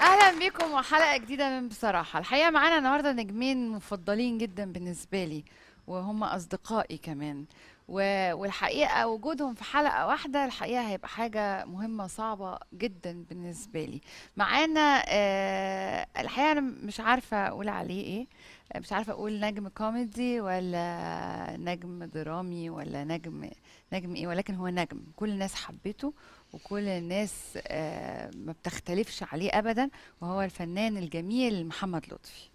اهلا بيكم وحلقه جديده من بصراحه الحقيقه معانا النهارده نجمين مفضلين جدا بالنسبه لي وهم اصدقائي كمان و- والحقيقه وجودهم في حلقه واحده الحقيقه هيبقى حاجه مهمه صعبه جدا بالنسبه لي معانا آه الحقيقه انا مش عارفه اقول عليه ايه مش عارفه اقول نجم كوميدي ولا نجم درامي ولا نجم نجم ايه ولكن هو نجم كل الناس حبته وكل الناس آه، ما بتختلفش عليه ابدا وهو الفنان الجميل محمد لطفي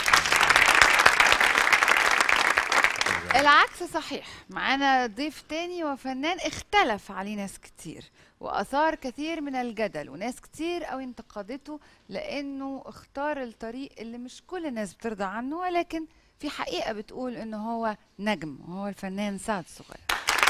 العكس صحيح معانا ضيف تاني وفنان اختلف عليه ناس كتير واثار كثير من الجدل وناس كتير قوي انتقدته لانه اختار الطريق اللي مش كل الناس بترضى عنه ولكن في حقيقة بتقول انه هو نجم وهو الفنان سعد صغير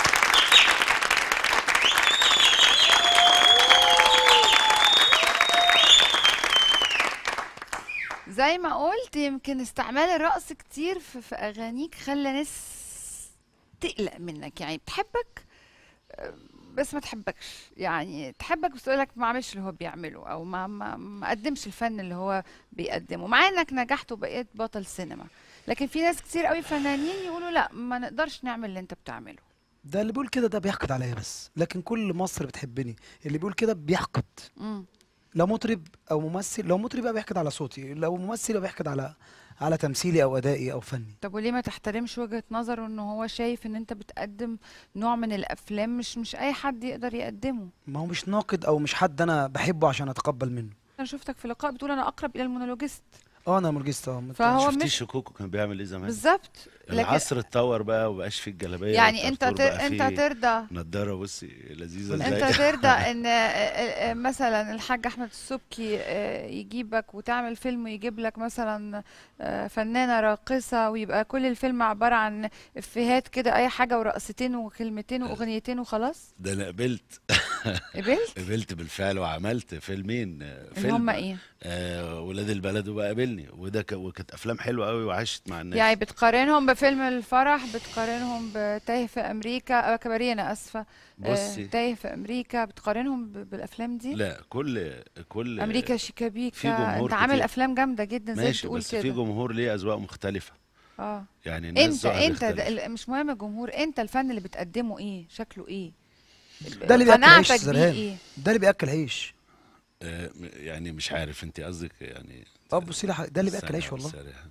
زي ما قلت يمكن استعمال الرقص كتير في, في اغانيك خلى ناس تقلق منك يعني بتحبك آه، بس ما تحبكش يعني تحبك بس تقولك ما عملش اللي هو بيعمله او ما ما, ما قدمش الفن اللي هو بيقدمه مع انك نجحت وبقيت بطل سينما لكن في ناس كتير قوي فنانين يقولوا لا ما نقدرش نعمل اللي انت بتعمله ده اللي بيقول كده ده بيحقد عليا بس لكن كل مصر بتحبني اللي بيقول كده بيحقد امم لو مطرب او ممثل لو مطرب يبقى بيحقد على صوتي لو ممثل يبقى بيحقد على على تمثيلي او ادائي او فني طب وليه ما تحترمش وجهة نظره ان هو شايف ان انت بتقدم نوع من الافلام مش مش اي حد يقدر يقدمه ما هو مش ناقد او مش حد انا بحبه عشان اتقبل منه انا شفتك في لقاء بتقول انا اقرب الى المونولوجيست اه انا ملجست اه مت- فهو شفتيش مش شكوكو كان بيعمل ايه زمان بالظبط لكن العصر اتطور بقى ومبقاش فيه الجلابيه يعني انت والكرتور تر... بقى انت فيه ترضى نضاره بصي لذيذه انت انت ازاي ترضى ان آه، آه، آه، مثلا الحاج احمد السبكي آه، يجيبك وتعمل فيلم ويجيب لك مثلا آه، فنانه راقصه ويبقى كل الفيلم عباره عن افيهات كده اي حاجه ورقصتين وكلمتين واغنيتين وخلاص ده انا قبلت قبلت قبلت بالفعل وعملت فيلمين آه، اللي فيلم هم ايه آه ولاد البلد وبقى قابلني وده ك... وكانت افلام حلوه قوي وعاشت مع الناس يعني بتقارنهم بفيلم الفرح بتقارنهم بتايه في امريكا آه، كباريه انا اسفه آه، بصي تايه في امريكا بتقارنهم ب- بالافلام دي لا كل كل امريكا شيكابيكا في جمهور انت عامل كتير. افلام جامده جدا زي ماشي بتقول بس في كده جمهور ليه اذواق مختلفه اه يعني الناس انت ذوقها انت ده بيختلف. ال- مش مهم الجمهور انت الفن اللي بتقدمه ايه شكله ايه ده اللي بياكل عيش قناعتك بيه زرهان ايه ده اللي بياكل عيش آه م- يعني مش عارف انت قصدك يعني اه بصي لي ده اللي بياكل ثانية عيش والله بس سريعة.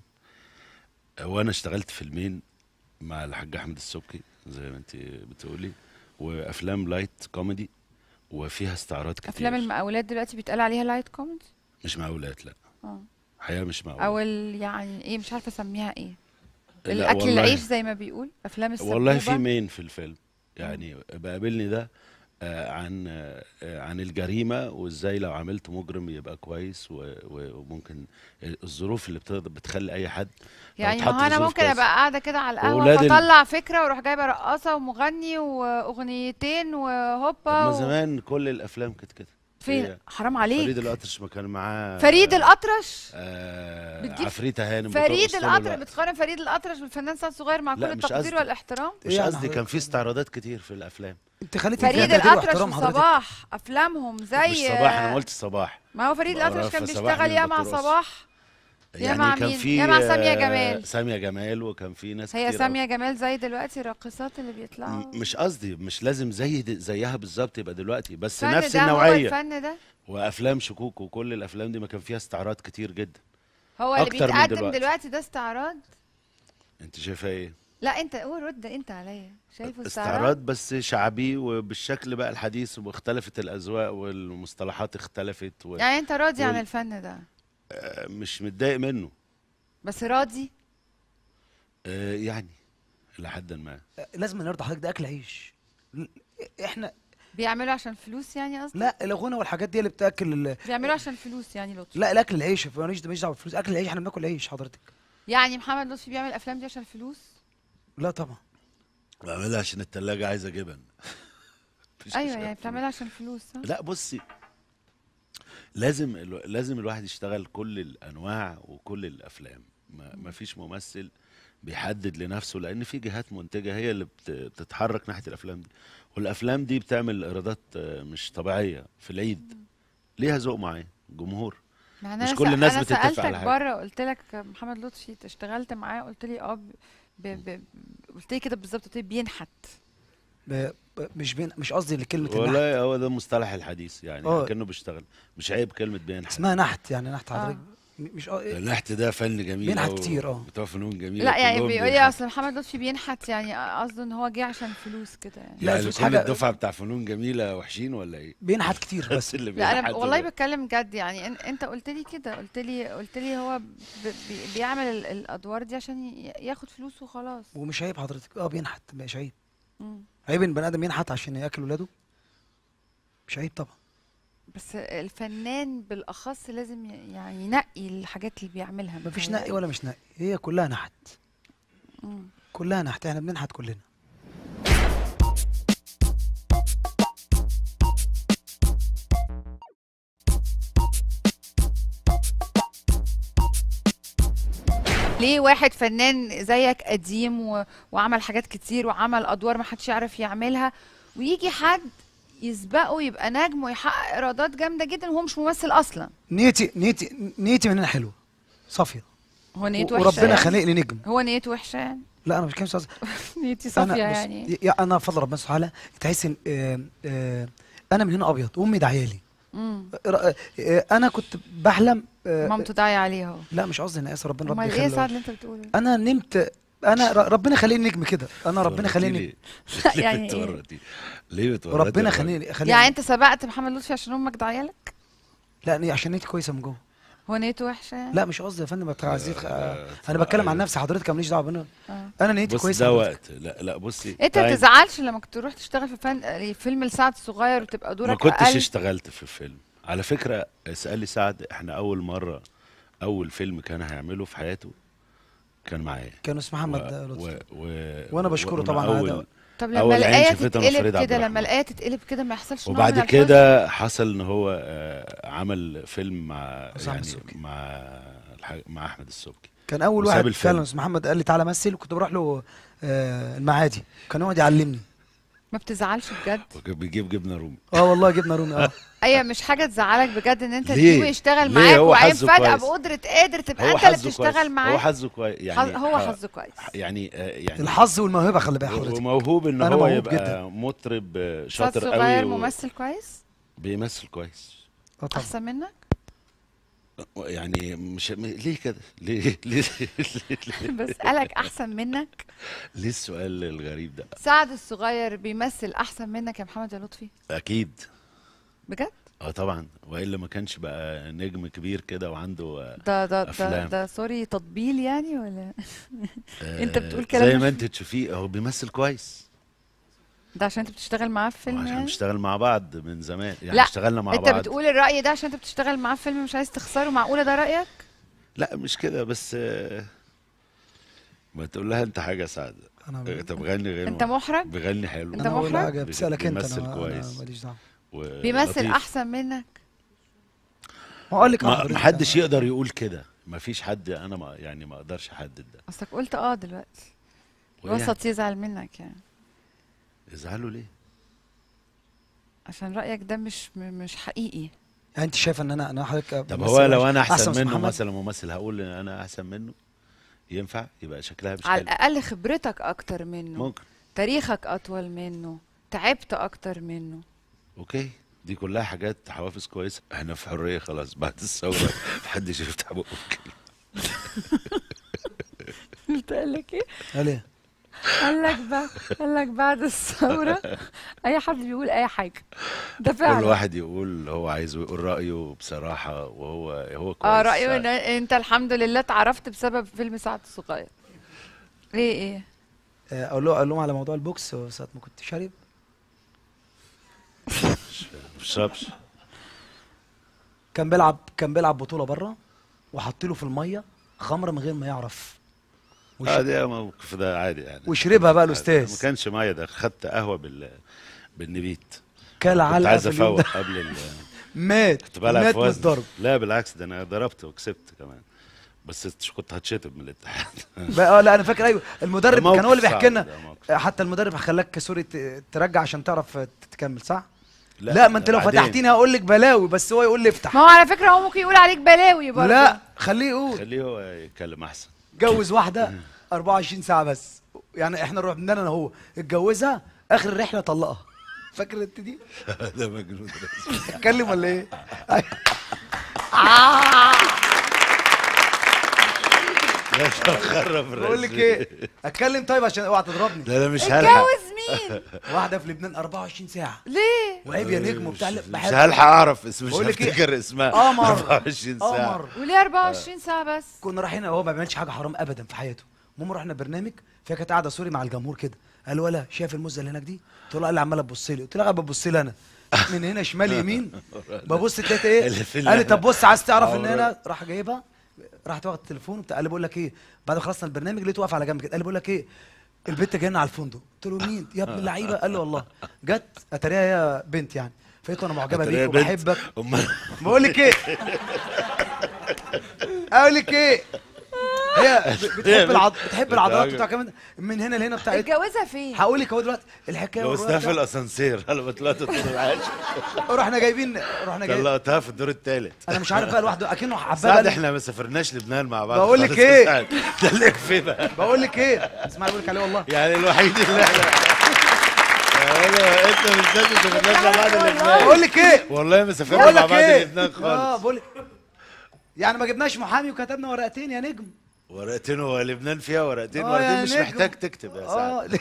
هو انا اشتغلت فيلمين مع الحاج احمد السبكي زي ما انت بتقولي وافلام لايت كوميدي وفيها استعراض كتير افلام المقاولات دلوقتي بيتقال عليها لايت كوميدي مش مقاولات لا اه حقيقه مش مقاولات او ال يعني ايه مش عارفه اسميها ايه لا الاكل والله- العيش زي ما بيقول افلام السبوبه والله في مين في الفيلم يعني بقابلني ده آه، عن آه، آه، عن الجريمه وازاي لو عملت مجرم يبقى كويس و- و- وممكن الظروف اللي بتقدر بتخلي اي حد لو يعني اتحط ما في انا ظروف ممكن كويسة. ابقى قاعده كده على القهوه وولاد ال- فاطلع فكره واروح جايبه رقاصه ومغني واغنيتين طب وهوبا ما و... زمان كل الافلام كانت كده فين هي حرام فريد عليك الأطرش ما كان معاه فريد الأطرش آه بتجيب عفريتة هانم فريد بترقص طول الأطرش الوقت. بتقارن فريد الأطرش بالفنان سعد صغير مع لا، كل مش التقدير قصدي. والاحترام مش إيه يعني قصدي كان حضرتك؟ في استعراضات كتير في الافلام انت خليتي فريد فيها تقدير الأطرش واحترام حضرتك وصباح أفلامهم زي مش صباح انا قلت صباح ما هو فريد بقرا الأطرش كان في صباح بيشتغل مين يا مع بترقص. صباح يا يعني مع كان مين؟ في يا مع سامية آه، جمال. سامية جمال وكان في ناس هي كتير سامية جمال زي دلوقتي الراقصات اللي بيطلعوا م- مش قصدي مش لازم زي د- زيها بالظبط يبقى دلوقتي بس الفن نفس ده هو النوعيه الفن ده وافلام شكوك وكل الافلام دي ما كان فيها استعراض كتير جدا هو اللي أكتر من بيتقدم دلوقتي. دلوقتي ده استعراض انت شايفه ايه لا انت قول رد انت عليا شايفه استعراض استعراض بس شعبي وبالشكل بقى الحديث واختلفت الاذواق والمصطلحات اختلفت و... يعني انت راضي عن وال- الفن ده آه، مش متضايق منه بس راضي آه، يعني الى حد ما لازم نرضى حضرتك ده اكل عيش ل- احنا بيعملوا عشان فلوس يعني قصدي لا الغنى والحاجات دي اللي بتاكل ال... بيعملوا عشان فلوس يعني لطفي لا الاكل العيش ماليش ماليش دعوه بالفلوس اكل العيش احنا بناكل عيش حضرتك يعني محمد لطفي بيعمل الافلام دي عشان فلوس لا طبعا بعملها عشان التلاجة عايزة جبن مفيش ايوه مشاكل. يعني بتعملها عشان فلوس صح؟ لا بصي لازم الو... لازم الواحد يشتغل كل الانواع وكل الافلام ما... ما فيش ممثل بيحدد لنفسه لان في جهات منتجه هي اللي بت... بتتحرك ناحيه الافلام دي والافلام دي بتعمل ايرادات آه، مش طبيعيه في العيد ليها ذوق معين جمهور يعني مش أنا كل سأ- الناس انا بتتفق سالتك على حاجة. بره قلت لك محمد لطفي أنت اشتغلت معاه قلت لي اه ب... ب... ب... قلت لي كده بالظبط قلت لي بينحت ب- ب- مش بين مش قصدي لكلمه النحت والله هو ده المصطلح الحديث يعني آه. كانه بيشتغل مش عيب كلمه بينحت اسمها نحت يعني نحت آه. حضرتك م- مش اه إيه؟ النحت ده فن جميل بينحت أوي، كتير، آه. بتوع فنون جميله لا يعني كلهم بيقول لي بينحتوا. اصل محمد لطفي بينحت يعني قصده ان هو جه عشان فلوس كده يعني لا، يعني فلوس كل حاجة- الدفعه بتاع فنون جميله وحشين ولا ايه؟ بينحت كتير بس بس اللي لا انا بينحتوا والله دول. بتكلم جد يعني إن انت قلت لي كده قلت لي قلت لي هو ب... بي... بيعمل ال- الادوار دي عشان ي... ياخد فلوس وخلاص ومش عيب حضرتك اه بينحت مش عيب مم. عيب ان بني ادم ينحت عشان ياكل ولاده مش عيب طبعا بس الفنان بالاخص لازم ي- يعني ينقي الحاجات اللي بيعملها مفيش متهيألي. نقي ولا مش نقي هي كلها نحت مم. كلها نحت احنا بننحت كلنا ليه واحد فنان زيك قديم و... وعمل حاجات كتير وعمل ادوار ما حدش يعرف يعملها ويجي حد يسبقه يبقى نجم ويحقق ايرادات جامده جدا وهو مش ممثل اصلا نيتي نيتي نيتي من هنا حلوه صافيه هو نيته و- وحشه وربنا يعني؟ خلقني نجم هو نيته وحشه يعني لا انا مش كلمه صافيه نيتي صافيه انا بص يعني يا انا بفضل ربنا سبحانه وتعالى تحس ان آه، آه، انا من هنا ابيض وامي داعيه امم لي انا كنت بحلم آه، مامته داعيه عليه اهو لا مش قصدي انا اسف ربنا ربنا امال ايه يا يخليه سعد اللي انت بتقوله انا نمت انا ر- ربنا خليني نجم كده انا ربنا تورطي خليني ليه؟ ليه يعني إيه؟ بتورطي؟ ليه بتورطي ربنا الراجل؟ خليني خليني يعني انت سبقت محمد لطفي عشان امك داعيه لك لا أنا عشان نيتي كويسه من جوه هو نيته وحشه يعني لا مش قصدي يا فندم بتاع عزيز آه، انا بتكلم عن أيوة. نفسي حضرتك ماليش دعوه بينا آه. انا نيتي بص كويسه ده حضرتك. وقت لا لا بصي انت ما تعالي. بتزعلش لما كنت تروح تشتغل في فن فيلم لسعد الصغير وتبقى دورك ما كنتش اقل اشتغلت في الفيلم على فكرة اسألي سعد احنا أول مرة أول فيلم كان هيعمله في حياته كان معايا كان اسمه محمد و- لطفي و... و... وأنا بشكره و- طبعاً على أول... ده. طب أول لما عين الآية شافتها من تتقلب فريد عبد كده لما الرحمن. الآية تتقلب كده ما يحصلش نوع من وبعد الحزن؟ كده حصل ان هو آه، عمل فيلم مع حسام يعني السبكي. مع الح- مع احمد السبكي كان اول وساب واحد الفيلم. فعلا اسمه محمد قال لي تعالى مثل وكنت بروح له آه، المعادي كان يقعد يعلمني ما بتزعلش بجد وكان بيجيب جبنه رومي اه والله جبنا رومي اه ايوه مش حاجة تزعلك بجد ان انت ليه؟ تجيبه يشتغل ليه؟ معاك هو وبعدين حظه فجأة كويس. بقدرة قادر تبقى هو انت اللي حظه كويس بتشتغل معاه هو حظه كويس يعني حظ- هو ح- حظه كويس يعني آه، يعني الحظ والموهبه خلي بالك حضرتك وموهوب ان أنا هو موهوب يبقى جداً. مطرب آه، سعد شاطر صغير قوي و- ممثل كويس بيمثل كويس اه طبعا احسن منك يعني مش م- ليه كده ليه ليه ليه, بسألك احسن منك ليه السؤال الغريب ده سعد الصغير بيمثل احسن منك يا محمد يا لطفي اكيد بجد اه طبعا والا ما كانش بقى نجم كبير كده وعنده آه، ده ده ده, أفلام. ده سوري تطبيل يعني ولا أنت آه، بتقول كلام زي مش- ما انت تشوفيه هو بيمثل كويس ده عشان انت بتشتغل معاه في فيلم عشان يعني بنشتغل مع بعض من زمان يعني لا، اشتغلنا مع انت بعض بتقول الرأي ده عشان انت بتشتغل معاه في فيلم مش عايز تخسره معقولة ده رأيك لا مش كده بس آه، ما تقول لها انت حاجه سعد انا آه، طب غني غير انت محرج بغني حلو انت انا بقول محرج؟ حاجه بسالك انت بيمثل انا أنا كويس ماليش دعوه و- بيمثل لطيف. احسن منك ما اقول لك ما حضرتك ما حدش أنا- يقدر يقول كده ما فيش حد انا ما يعني ما اقدرش احدد ده اصلك قلت اه دلوقتي وإيه يعني؟ وسط يزعل منك يعني يزعلوا ليه عشان رأيك ده مش م- مش حقيقي يعني انت شايف ان انا انا حضرتك طب ممثل هو لو وحش. انا احسن من منه محمد؟ مثلا ممثل هقول ان انا احسن منه ينفع يبقى شكلها مش على حلو الأقل خبرتك أكتر منه ممكن تاريخك أطول منه تعبت أكتر منه اوكي دي كلها حاجات حوافز كويسه احنا في حريه خلاص بعد الثوره محدش يفتح بقه كده. قلت لك إيه؟ قال ايه قال لك بقى قال لك بعد الثورة أي حد بيقول أي حاجة ده فعلا كل واحد يقول هو عايز يقول رايه بصراحه وهو هو كويس اه رأيه إن أنت الحمد لله اتعرفت بسبب فيلم سعد الصغير ليه إيه؟ آه، اقول له اقول لهم على موضوع البوكس ساعه ما كنت شارب مش شربش كان بيلعب كان بيلعب بطوله بره وحط له في الميه خمره من غير ما يعرف وش- اه ده موقف ده عادي يعني وشربها بقى عادي. الاستاذ ما كانش ميه ده خدت قهوه بال بالنبيت كل كنت علقه عايز في اليوم ده افوق قبل ال مات كنت بلعب مات في من وزن الضرب لا بالعكس ده انا ضربت وكسبت كمان بس كنت هتشتم من الاتحاد بقى اه لا انا فاكر ايوه المدرب ده كان هو اللي موقف بيحكي لنا صعب، ده موقف. آه، حتى المدرب خلاك سوري ت- ترجع عشان تعرف تكمل صح؟ لا, ما انت لو بعدين. فتحتيني هقول لك بلاوي بس هو يقول لي افتح ما هو على فكره هو ممكن يقول عليك بلاوي برضه لا خليه يقول خليه هو يتكلم احسن اتجوز واحده 24 ساعه بس يعني احنا نروح من انا هو اتجوزها اخر الرحله طلقها فاكر انت دي ده مجنون ده. اتكلم ولا ايه لا مش هخرب بقول لك الرسم. ايه اتكلم طيب عشان اوعى تضربني لا لا مش هلحق اتجوز مين واحده في لبنان 24 ساعه ليه وعيب يا نجم وبتاع لا، مش بحب هلحق اعرف اسم مش بقول لك إيه؟ هفتكر اسمها قمر 24 ساعه قمر وليه 24 ساعه بس كنا رايحين هو ما بيعملش حاجه حرام ابدا في حياته المهم رحنا برنامج فهي كانت قاعده سوري مع الجمهور كده قال ولا شايف المزه اللي هناك دي قلت له قال لي عماله تبص لي قلت له قاعد ببص لي انا من هنا شمال يمين ببص لقيت ايه اللي في قال لي طب بص عايز تعرف ان عورة. هنا راح جايبها راحت واخد التليفون وبتاع قال لي بقول لك ايه بعد ما خلصنا البرنامج لقيته واقف على جنب كده قال لي بقول لك ايه البنت جايه لنا على الفندق قلت له مين يا ابن اللعيبه قال لي والله جت اتاريها هي بنت يعني فقلت له انا معجبه أتاريها بيك بنت. وبحبك امال بقول لك ايه اقول لك ايه هي ب- بتحب العض... بتحب العضلات بتاع كمان من هنا لهنا بتاعت اتجوزها فين هقول لك اهو دلوقتي الحكايه جوزتها والرواية في الاسانسير لما طلعت الدور العاشر بتاع- رحنا جايبين رحنا جايبين طلقتها في الدور الثالث انا مش عارف بقى لوحده اكنه حباب سعد قال- احنا ما سافرناش لبنان مع بعض بقول لك خالص إيه؟ يا سعد. ده اللي يكفي بقى بقول لك ايه اسمع اللي بقول لك عليه والله يعني الوحيد اللي احنا يا انت مش لازم سافرناش مع بعض لبنان بقول لك ايه والله ما سافرنا بقول مع لك بعض ايه لبنان اه خالص بقول لك يعني ما جبناش محامي وكتبنا ورقتين يا نجم ورقتين هو لبنان فيها ورقتين آه ورقتين يا مش نجم. محتاج تكتب يا سعد اه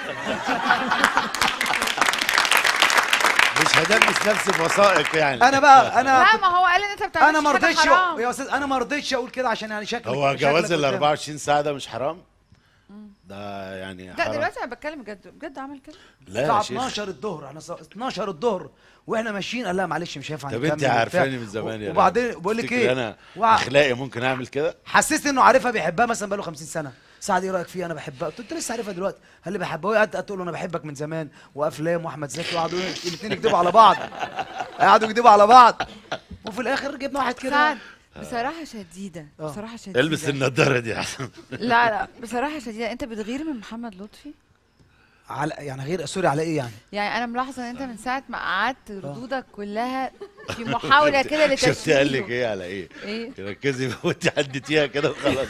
مش هدمس نفسي بوثائق يعني انا بقى انا لا ما هو قال ان انت بتعمل انا ما رضيتش حرام يا استاذ انا ما رضيتش اقول كده عشان يعني شكلك هو شكلك جواز ال قدام. 24 ساعة ده مش حرام؟ ده يعني لا حرام دلوقتي انا بتكلم بجد بجد عمل كده لا الساعه يا شيخ 12 الظهر احنا الساعة 12 الظهر واحنا ماشيين قال لا معلش مش هينفع طب نكمل انت وبتاع. عارفاني من زمان يا وبعدين رب. بقول لك تفتكر ايه انا وع- اخلاقي ممكن اعمل كده حسسني انه عارفها بيحبها مثلا بقاله 50 سنه سعد ايه رايك فيها انا بحبها قلت له انت لسه عارفها دلوقتي قال لي بحبها وهي قعدت تقول له انا بحبك من زمان وافلام واحمد زكي وقعدوا الاثنين يكذبوا على بعض قعدوا يكذبوا على بعض وفي الاخر جبنا واحد كده سعد بصراحة شديدة آه. بصراحة شديدة البس النضاره دي احسن لا لا بصراحة شديدة انت بتغير من محمد لطفي على يعني غير سوري على ايه يعني يعني انا ملاحظة ان انت من ساعة ما قعدت ردودك كلها في محاولة كده شفتي قال لك لتشويهه ايه على ايه؟ ايه ركزي وانت عديتيها كده وخلاص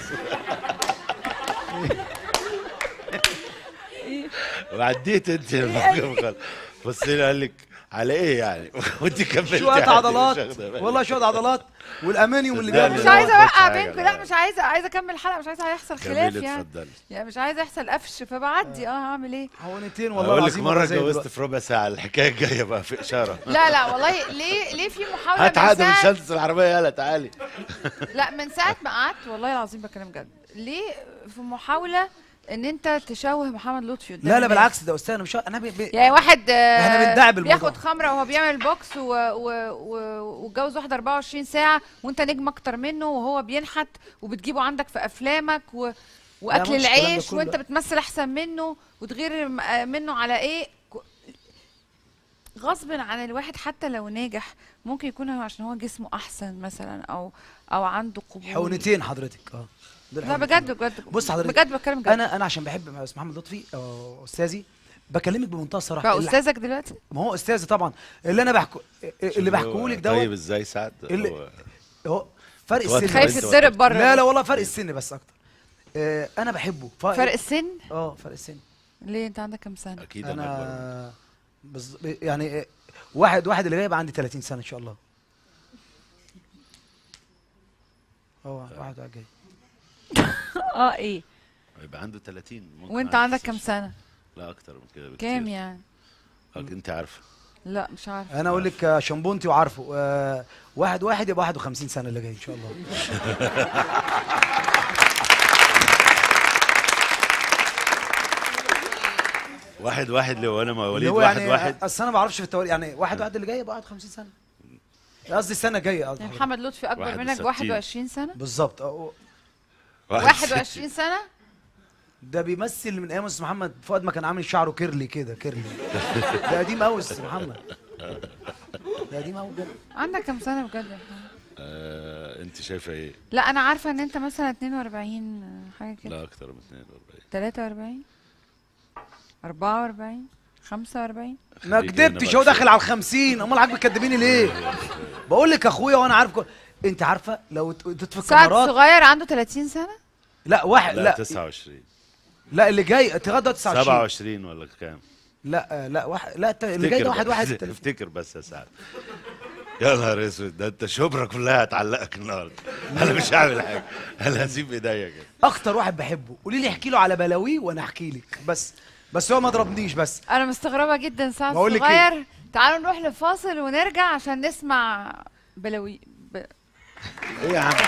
وعديت انت الموقف خلاص بص لي قال لك على ايه يعني وانت كملتي شويه عادي، مش عضلات واخدة بالك. والله شويه عضلات والامانيوم اللي صدقني بيعمل مش لا، عايزة ما اوقع قلتش حاجة، بينكم لا. لا مش عايزة عايزة اكمل الحلقة مش عايزة هيحصل خلاف كملي يعني اتفضلي يعني مش عايزة يحصل قفش فبعدي اه هعمل ايه حوانتين والله اقول لك العظيم مره ولا زي اتجوزت دلوقتي. في ربع ساعه الحكايه الجايه بقى في اشاره لا لا والله ليه ليه في محاولة هات من عقد من ساعة- شنطه العربيه يلا تعالي لا من ساعة ما قعدت والله العظيم بكلم جد ليه في محاولة ان انت تشوه محمد لطفي قدام لا لا الناس؟ بالعكس ده استاذ انا مش انا بي... بي... يعني واحد آه، إحنا بندعي بالموضوع. بياخد خمره وهو بيعمل بوكس و- و- و- واتجوز واحده 24 ساعه وانت نجم اكتر منه وهو بينحت وبتجيبه عندك في افلامك و... واكل مش الكلام ده العيش كله. وانت بتمثل احسن منه وتغير م- آه، منه على ايه ك- غصب عن الواحد حتى لو ناجح ممكن يكون هو عشان هو جسمه احسن مثلا او او عنده قبول حونتين حضرتك اه دول لا حونتين. بجد بجد بص حضرتك، بجد بتكلم جد انا انا عشان بحب استاذ محمد لطفي آه، استاذي بكلمك بمنتهى الصراحه بقى اللي- استاذك دلوقتي ما هو استاذي طبعا اللي انا بحكو اللي بحكيه لك طيب دوت ازاي سعد اللي- هو- هو فرق توتر السن خايف بس بس. هو- يتضرب بره لا لا والله فرق السن بس اكتر آه، انا بحبه ف... فرق السن اه فرق السن ليه انت عندك كام سنه اكيد انا اكبر منه. انا بز... يعني آه، واحد واحد اللي جاي يبقى عندي 30 سنه ان شاء الله اه واحد واحد جاي اه ايه يبقى عنده 30 ممكن وانت عنده عندك 16. كام سنه لا اكتر من كده بكتير كام يعني أك- انت عارفه لا مش عارفه انا اقول لك آه، شمبونتي وعارفه آه، واحد واحد يبقى 51 سنه اللي جاي ان شاء الله واحد واحد لو انا مواليد اللي هو واحد يعني واحد اصل انا ما بعرفش في التواريخ يعني واحد واحد اللي جاي يبقى 51 سنه قصدي السنه الجايه قصدي يعني محمد لطفي اكبر منك 61. 21 سنه بالظبط آه، 21 سنه ده بيمثل من ايام استاذ محمد فؤاد ما كان عامل شعره كيرلي كده كيرلي ده قديم قوي استاذ محمد ده قديم قوي بجد عندك كام سنه بجد يا محمد آه انت شايفه ايه؟ لا انا عارفه ان انت مثلا 42 حاجه كده لا اكتر من 42 43 44 45 ما خليك هنا كدبتش بقى هو داخل شوية. على الخمسين امال حضرتك بتكدبيني ليه بقول لك اخويا وانا عارف كو... انت عارفه لو ت- انت في سعد الكاميرات صغير عنده 30 سنه لا واحد لا لا 29 لا اللي جاي تغدى 29 27 ولا كام لا لا واحد لا الت- اللي جاي ده واحد واحد بس- افتكر بس يا سعد يا نهار اسود ده انت شبرا كلها هتعلقك النهارده انا مش هعمل حاجه انا هسيب ايديا كده اكتر واحد بحبه قولي لي احكي له على بلاويه وانا احكي لك بس بس هو ما ضربنيش بس انا مستغربه جدا سعد بقول لك صغير تعالوا نروح لفاصل ونرجع عشان نسمع بلاوي ب... ايه يا عم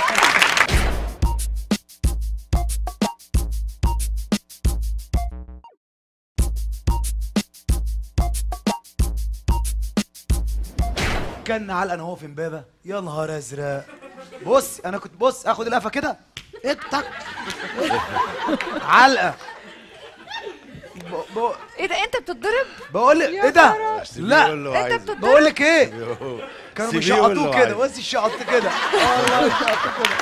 كان علقه انا وهو في امبابه يا نهار ازرق بص انا كنت بص اخد القفه كده اكتك علقه ب- ب- ايه ده انت بتتضرب بقول لك يا ايه ده خرابي. سيبيه لا يقول له انت عايزه. بتتضرب بقول لك ايه يوه. كانوا سيبيه يقول له بيشقطوه كده عايزه. بص الشقط كده والله يشقطوه كده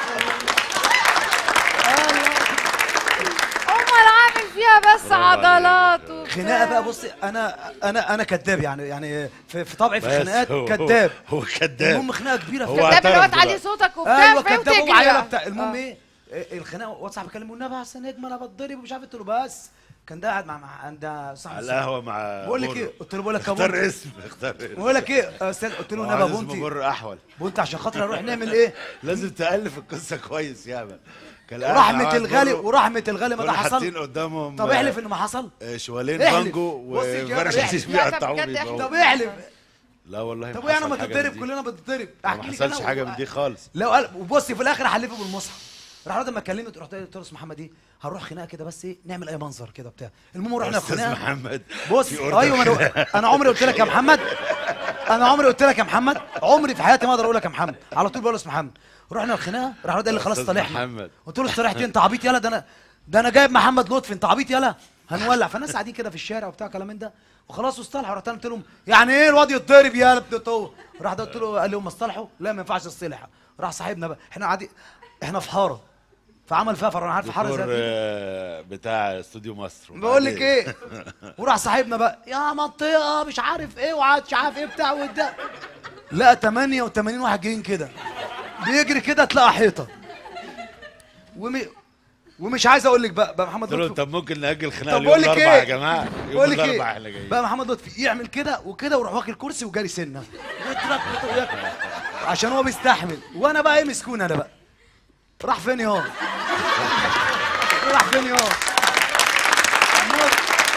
امال عامل فيها بس برافو عليك. عضلات وبتاع. خناقه بقى بصي انا انا انا كذاب يعني يعني في, في طبعي في بس الخناقات هو- كذاب هو كذاب المهم خناقه كبيره هو في كداب اللي هو اعترف تعلي دلوقتي. صوتك وبتاع ايوه فاهم كذاب وتجري وعياله بقى. بتاع المهم آه. ايه إيه الخناقه واتس صاحبي بيكلم والنبي احسن نجم انا بتضرب ومش عارف قلت له بس كان ده قاعد مع مع عند صاحب على الساعة. القهوه مع بقول لك بر. ايه قلت له بقول لك يا اختار بونتي اسم اختار اسم بقول لك ايه يا استاذ قلت له هو نبا عايز اسمه بونتي بر احول بونتي عشان خاطر اروح نعمل ايه لازم تالف القصه كويس يا مان كان قاعد مع ورحمه واحد الغالي بره، ورحمه الغالي ما ده كنا حصل حاطين قدامهم طب احلف انه ما حصل آه، شوالين احلف. بانجو بص يا جماعة، وفرش احلف. لا، طب بيقطعوه بجد بيبيعوه. طب احلف لا والله طب وايه انا ما حصل حاجة من تتضرب دي. كلنا بنتضرب ما احكي لك حصلش أنا حاجه و- من دي خالص لو قال وبصي في الاخر احلفه بالمصحف راح لما كلمت رحت قلت له استاذ محمد ايه هنروح خناقه كده بس ايه نعمل اي منظر كده بتاع المهم رحنا استاذ خناقه محمد بص في أوردر ايوه ما كده. انا انا عمري قلت لك يا محمد انا عمري قلت لك يا محمد عمري في حياتي ما اقدر اقول لك يا محمد على طول بقول له اسم محمد رحنا الخناقه راح قال لي خلاص أستاذ صالحنا محمد. قلت له استريحت إيه؟ انت عبيط يلا ده انا ده انا جايب محمد لطفي انت عبيط يلا هنولع فالناس قاعدين كده في الشارع وبتاع كلام من ده وخلاص واصطلحوا رحت أنا قلت لهم يعني ايه الواد يتضرب يا ابن تو راح ده قلت له قال لي هم اصطلحوا لا ما ينفعش الصلح راح صاحبنا بقى احنا قاعدين احنا في حاره فعمل فيها فرع انا عارف حاره زي دكتور دي آه، بتاع استوديو مصر بقول لك وبعدين- ايه وراح صاحبنا بقى يا منطقه مش عارف ايه وعاد مش عارف ايه بتاع وده لا 88 واحد جايين كده بيجري كده تلاقى حيطه وم... ومش عايز اقول لك بقى بقى محمد قلت له لطفي طب ممكن ناجل خناقه طب اليوم بقول لك الاربعاء ايه يا جماعه يوم بقول لك الاربعاء ايه احنا جايين بقى محمد لطفي يعمل كده وكده ويروح واكل كرسي وجاري سنه ويترك وياكل. عشان هو بيستحمل وانا بقى ايه مسكون انا بقى راح فين يا راح فين يا موت.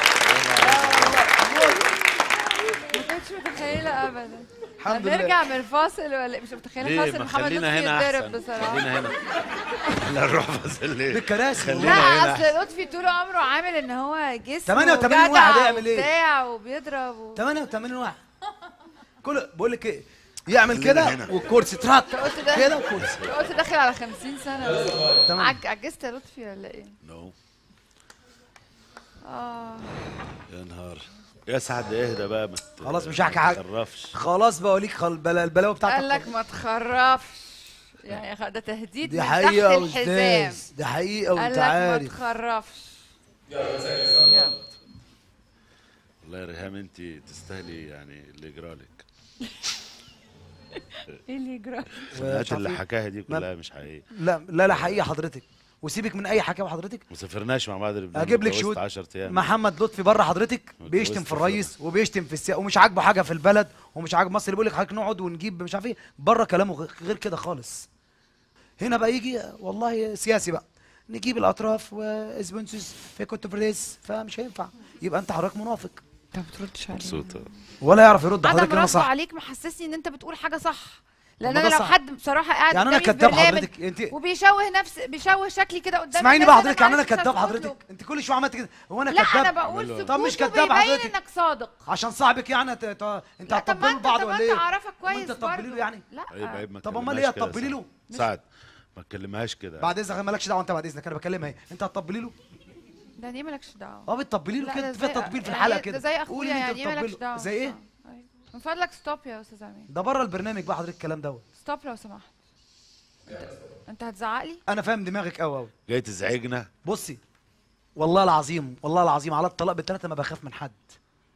موت. ما كنتش متخيله ابدا الحمد لله. هنرجع من الفاصل ولا مش متخيله ليه فاصل ما محمد خلينا لطفي هنا يتضرب احسن بصراحه خلينا هنا لا نروح فاصل ليه بالكراسي خلينا لا هنا اصل لطفي طول عمره عامل ان هو جسم 88 واحد هيعمل ايه؟ وبتاع وبيضرب و... 88 واحد كل بقول لك ايه يعمل خلينا كده هنا. والكرسي تراك قلت ده كده وكرسي قلت داخل على 50 سنه بس تمام عج... عجزت يا لطفي ولا ايه؟ نو اه يا نهار يا سعد اهدى بقى ما ت- خلاص مش هحكي حاجة. ما تخرفش خلاص بقوليك خل... بلا البلاوه بتاعتك قال لك ما تخرفش يعني خ- ده تهديد دي من حقيقه تحت يا الحزام استاذ دي حقيقه قال وانت لك ما عارف تخرفش يلا. والله يا ريهام انت تستاهلي يعني اللي يجرالك ايه اللي يجرى؟ الخناقات اللي وشفيق. حكاها دي ما- كلها مش حقيقيه لا لا لا حقيقه حضرتك وسيبك من اي حكايه حضرتك ما سافرناش مع بعض لبنان اجيب لك اتجوزت شهود 10 ايام محمد لطفي بره حضرتك اتجوزت بيشتم في في الرئيس وبيشتم في السياسه ومش عاجبه حاجه في البلد ومش عاجب مصر اللي بيقول لك حضرتك نقعد ونجيب مش عارف ايه بره كلامه غ- غير كده خالص هنا بقى يجي والله سياسي بقى نجيب الاطراف واسبونسوس في كونتفريس فمش هينفع يبقى انت حضرتك منافق انت ما بتردش عليه مبسوطه ولا يعرف يرد عدم حضرتك كلمه رده صح عليك محسسني ان انت بتقول حاجه صح لان ما انا ده لو صح. حد بصراحه قاعد يعني انا قدامي في كذاب برنامج حضرتك انت وبيشوه نفس بيشوه شكلي كده قدام اسمعيني الناس، بقى حضرتك يعني انا معلش مش كذاب هسكت حضرتك له. انت كل شويه عملت كده هو انا لا انا كذاب بقول له. سكوت طب مش كداب بيبين حضرتك. انك صادق عشان صاحبك يعني ت- ت- انت لا طب ما هتطبلوا انت لبعض طب ما ولا انت ايه؟ عارفك طب ما كويس انت تطبلي برضه. له يعني لا عيب عيب ما طب امال تكلمهاش ايه كده هتطبلي له؟ سعد. سعد ما تكلمهاش كده بعد اذنك مالكش دعوه انت بعد اذنك انا بكلمها اهي انت هتطبلي له ده ليه مالكش دعوه اه بتطبلي له لا، كده ده في زي- تطبيل في يعني الحلقه ده كده زي قول اخويا ان انت يعني ايه مالكش بتطبله. دعوه زي ايه أيوة. من فضلك ستوب يا استاذ امين ده بره البرنامج بقى حضرتك الكلام دوت ستوب لو سمحت انت, انت هتزعق لي انا فاهم دماغك قوي قوي جاي تزعجنا بصي والله العظيم والله العظيم على الطلاق بالثلاثه ما بخاف من حد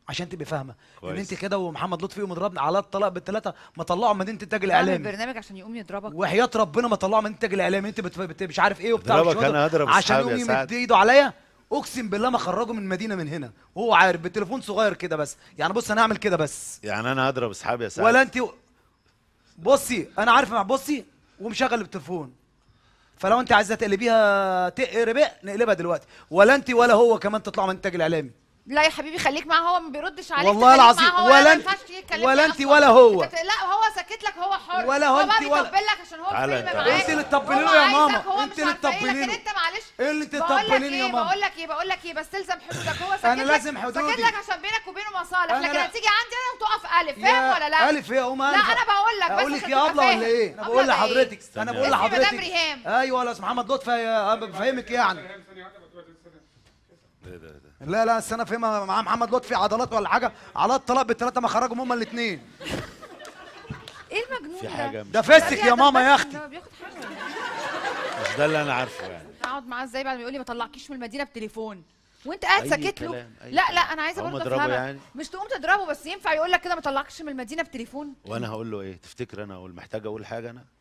عشان تبقي فاهمه ان كويس. انت كده ومحمد لطفي ومضربني على الطلاق بالثلاثه ما طلعوا مدينه الانتاج بعمل الاعلامي برنامج عشان يقوم يضربك وحياه ربنا ما طلعوا مدينه الانتاج الاعلامي انت بت... بت... مش عارف ايه وبتاع اضربك مش أنا راضي. هضرب عشان أصحابي يا يقوم سعد. يمد ايده عليا اقسم بالله ما خرجه من مدينه من هنا وهو عارف بالتليفون صغير كده بس يعني بص انا هعمل كده بس يعني انا هضرب اصحابي يا سعد ولا انت بصي انا عارف مع بصي ومشغل التليفون فلو انت عايزه تقلبيها تقرب نقلبها دلوقتي ولا انت ولا هو كمان تطلعوا من الانتاج الاعلامي لا يا حبيبي خليك معاه هو ما بيردش عليك والله تخليك العظيم معاه هو ولا ما انت- ينفعش تيجي تكلمني ولا انت أصلاً. ولا هو. انت لا هو ساكت لك هو حر ولا هو هو بقى انت ولا- بيطبل لك عشان هو تعالى فيلم انت. معاك انت اللي تطبلي هو له يا عايزك، ماما. هو انت مش اللي عارفة ايه، تطبلي لكن له. انت معلش ايه اللي انت بقول لك تطبليني يا ايه ماما بقول لك ايه بقول لك ايه بس تلزم حدودك هو ساكت انا لك- لازم حدودي. ساكت لك عشان بينك وبينه مصالح انا لكن لا- هتيجي عندي انا وتقف الف فاهم ولا لا الف ايه اقوم لا الف انا بقول لك بس اقول لك عشان يا تبقى ابله فاهم. ولا ايه انا أبلة بقول ده ايه؟ لحضرتك انا استنى. بقول اسمي مدام لحضرتك ريهام. ايوه ولا اسم محمد لطفي يا- انا بفهمك يعني ده ده ده. لا لا السنه فهمها مع محمد لطفي عضلات ولا حاجه عضلات طلاق بالثلاثه ما خرجهم هما الاثنين ايه المجنون في ده؟ حاجه مش, ده فستك يا ماما يا اختي ده بياخد حاجه ولا إيه؟ مش ده اللي انا عارفه يعني اقعد معاه ازاي بعد ما يقول لي ما طلعكيش من المدينه بتليفون وانت قاعد أي ساكت له كلام، أي لا لا كلام. انا عايزه أقوم برضه أضربه افهمك يعني؟ مش تقوم تضربه بس ينفع يقول لك كده ما طلعكش من المدينه بتليفون وانا هقول له ايه تفتكر انا اقول محتاج اقول حاجه انا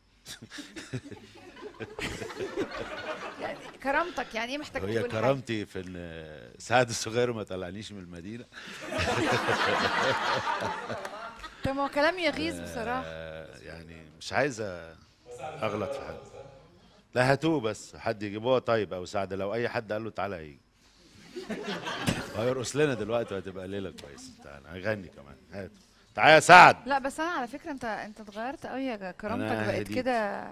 يعني كرامتك يعني ايه محتاج هي تقول حاجة؟ كرامتي في ان سعد الصغير ما طلعنيش من المدينه طب ما هو كلام يغيظ بصراحه آه، يعني مش عايز اغلط في حد لا هاتوه بس حد يجيبوه طيب او سعد لو اي حد قال له تعالى هيجي هيرقص لنا دلوقتي وهتبقى ليله كويسه تعالى هيغني كمان هات تعالى يا سعد لا بس انا على فكره انت انت اتغيرت قوي يا كرامتك أنا بقت هديت. كده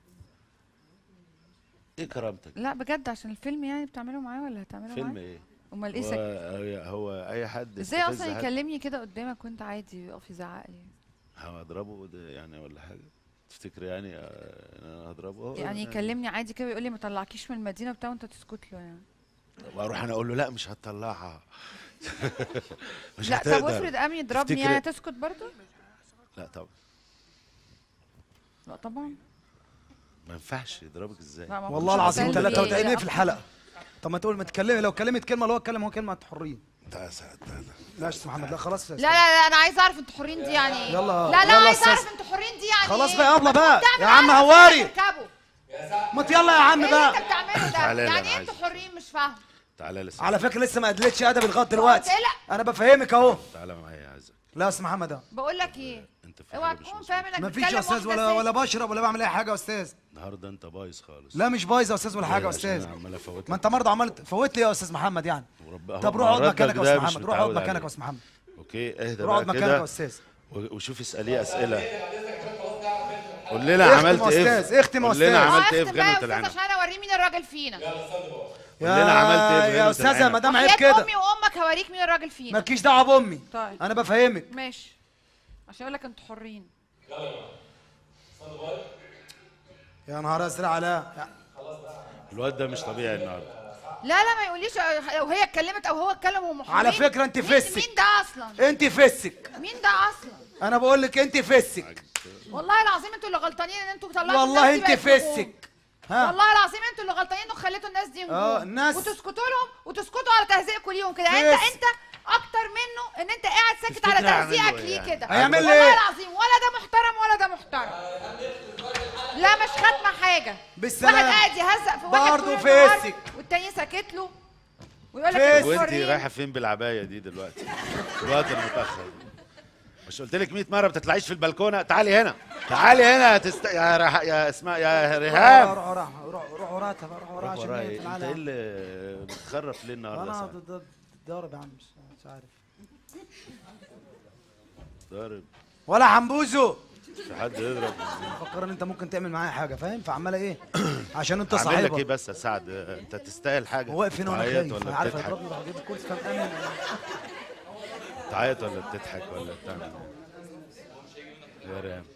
ايه كرامتك لا بجد عشان الفيلم يعني بتعمله معاه ولا هتعمله فيلم معاه ايه امال ايه هو, سك... هو اي حد ازاي يستفز اصلا حد، يكلمني كده قدامك وانت عادي يقف يزعق لي هو اضربه ده يعني ولا حاجه تفتكر يعني آه، انا هضربه هو يعني يكلمني عادي كده ويقول لي ما طلعكيش من المدينه بتاع وانت تسكت له يعني واروح انا اقول له لا مش هتطلعها مش لا طب هتقدر. وافرض قام يضربني تفتكر- يعني تسكت برضه لا طبعا لا طبعا ما ينفعش يضربك ازاي لا، ما هو والله مش العظيم سلبي ثلاثه كده وتعينين في أصلاً. الحلقه طب ما تقول ما تكلمي لو كلمت كلمه اللي هو اتكلم هو كلمه انت حرين تعالى يا سعد تعالى لا يا استاذ محمد لا خلاص لا لا لا انا عايز اعرف انتوا حرين دي يعني ايه يلا- لا لا يلا عايز أستاذ. اعرف انتوا حرين دي يعني خلاص ايه بقى يا أبلة بقى. بتعمل يا عم على هواري. تركبوا. ما يلا يا عم ايه اللي انت بقى بتعمله ده تعالى لي يعني أنا ايه انتوا عايز. حرين مش فاهم تعالى لسه على فكره لسه ما ادلتش ادب لغايه دلوقتي لا. انا بفهمك اهو تعالى معايا عايزك لا يا استاذ محمد اهو بقول لك ايه انت في اوعى حاجه مش تكون مظبوطة. فاهم انك ما فيش بتكلم يا استاذ واحدة ولا ست. ولا بشرب ولا بعمل اي حاجه يا استاذ النهارده انت بايظ خالص لا مش بايظ يا استاذ ولا حاجه يا عشان استاذ أنا عمال افوت ما انت برضه عمال تفوت لي يا استاذ محمد يعني ورب- طب هو روح اقعد ردك مكانك يا ده استاذ مش محمد روح اقعد متعود مكانك عليه. يا استاذ محمد اوكي اهدى روح اقعد بقى مكانك يا كده استاذ و- وشوف اساليه اسئله قول لنا اختم عملت يا ايه أستاذ، اختم يا قول لنا أستاذ. عملت ايه في اختم بقى جنة يا استاذ العنب عشان انا اوريه مين الراجل فينا يا لنا عملت إيه في يا غنوة استاذه العنب؟ مدام عيب وحياة كده امي وامك هوريك مين الراجل فينا مالكيش دعوه بامي طيب انا بفهمك ماشي عشان اقول لك انتوا حرين يا نهار ازرق على الواد ده مش طبيعي النهارده لا لا ما يقوليش لو هي اتكلمت او هو اتكلم وهم حرين على فكرة أنت مين- فسك. مين ده اصلا انت فسك مين ده اصلا انا بقول لك انت فسك والله العظيم انتوا اللي غلطانين ان انتوا طلعتوا والله الناس دي انت بقت نجوم. فسك ها والله العظيم انتوا اللي غلطانين انكم خليتوا الناس دي نجوم اه، الناس- وتسكتوا لهم وتسكتوا على تهزيئكم ليهم كده انت فس. انت اكتر منه ان انت قاعد ساكت تفتكر على هيعمل له تهزيئك ايه ليه يعني؟ كده هيعمل لي والله ايه؟ العظيم ولا ده محترم ولا ده محترم لا مش خاتمه حاجه بالسلامة. واحد قاعد يهزق في واحد برضه طول النهار فسك. والتاني ساكت له ويقول لك فس. انتوا وانت حرين. رايحه فين بالعبايه دي دلوقتي في الوقت المتاخر ده؟ مش قلت لك 100 مره ما بتطلعيش في البلكونه تعالي هنا تعالي هنا تست... يا رح... يا اسماء يا ريهام روح روح روح روح وراها روح وراها روح عشان ورايا هي إيه؟ انت تلعب. ايه اللي بتخرف ليه النهارده انا سعد؟ ضد- ضد- ضارب يا عم مش مش عارف ضارب ولا حنبوزو في حد يضرب فكر ان انت ممكن تعمل معايا حاجه فاهم فعماله ايه عشان انت اعمل لك ايه صاحبها بس يا سعد انت تستاهل حاجه هو واقف هنا وانا تعيط خايف ولا انا عارف بتضحك هيضربني راح اجيب الكرسي فاهم امن تعيط ولا بتضحك ولا بتعمل ايه يا ريهام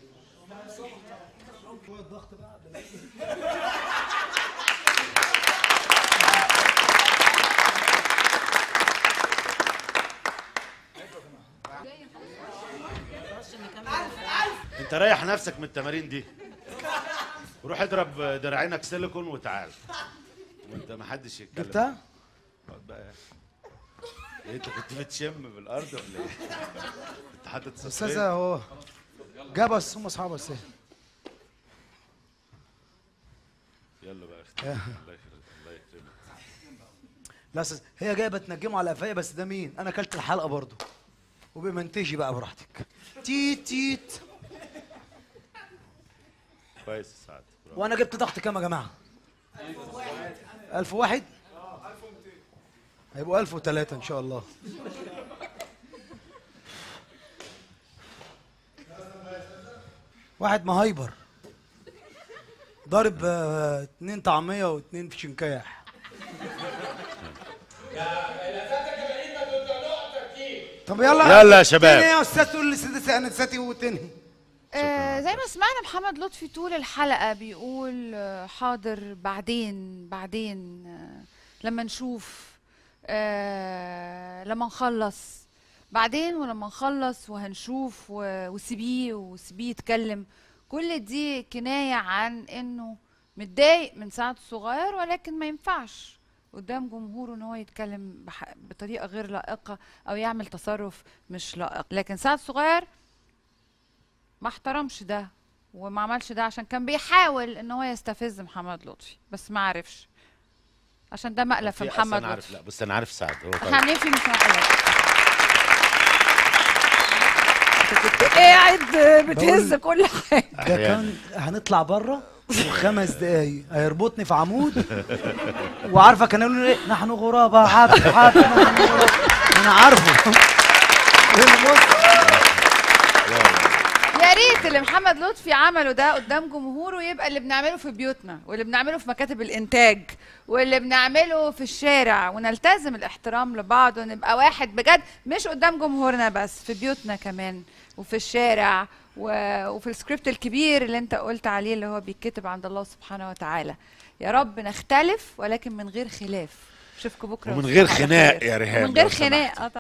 انت ريح نفسك من التمارين دي روح اضرب دراعينك سيليكون وتعال وانت ما حدش يتكلم جبتها اقعد بقى. انت كنت بتشم بالارض ولا ايه؟ كنت حاطط استاذه صفرين هو جاب بس هم اصحابه بس يلا بقى اختي الله يخرج الله يكرمك لا أستاذ هي جايه بتنجمه على قفايا بس ده مين انا اكلت الحلقه برضه وبمنتجي بقى براحتك تيت تيت كويس يا سعد برافو. وانا جبت ضغط كام يا جماعه 1000 واحد هيبقوا 1003 ان شاء الله واحد مهايبر ضارب آه، اتنين طعميه واتنين شنكاح طب يلا يلا يا شباب. تاني يا استاذ تقول لي سدس انا ساتي وتنهي آه زي ما سمعنا محمد لطفي طول الحلقة بيقول آه، حاضر بعدين بعدين آه لما نشوف آه لما نخلص بعدين ولما نخلص وهنشوف و- وسيبيه وسيبيه يتكلم كل دي كناية عن انه متضايق من سعد الصغير ولكن ما ينفعش قدام جمهوره ان هو يتكلم بح- بطريقة غير لائقة او يعمل تصرف مش لائق لكن سعد الصغير ما احترمش ده وما عملش ده عشان كان بيحاول ان هو يستفز محمد لطفي بس ما عرفش عشان ده مقلب في في- أصل محمد انا عارف لطفي لا بس انا عارف سعد هو طيب حنفي مش مقلب انت كنت قاعد بتهز كل حاجه ده أحياناً. كان هنطلع بره وخمس دقايق هيربطني في عمود وعارفه كان يقول لي ايه نحن غرابة عبد عبد نحن غرابة انا عارفه بص يا ريت اللي محمد لطفي عمله ده قدام جمهوره يبقى اللي بنعمله في بيوتنا واللي بنعمله في مكاتب الانتاج واللي بنعمله في الشارع ونلتزم الاحترام لبعض ونبقى واحد بجد مش قدام جمهورنا بس في بيوتنا كمان وفي الشارع و... وفي السكريبت الكبير اللي انت قلت عليه اللي هو بيتكتب عند الله سبحانه وتعالى يا رب نختلف ولكن من غير خلاف اشوفكم بكره ومن وتصبحوا غير على خناق خير. يا ريهام ومن غير لو سمحت. خناق اه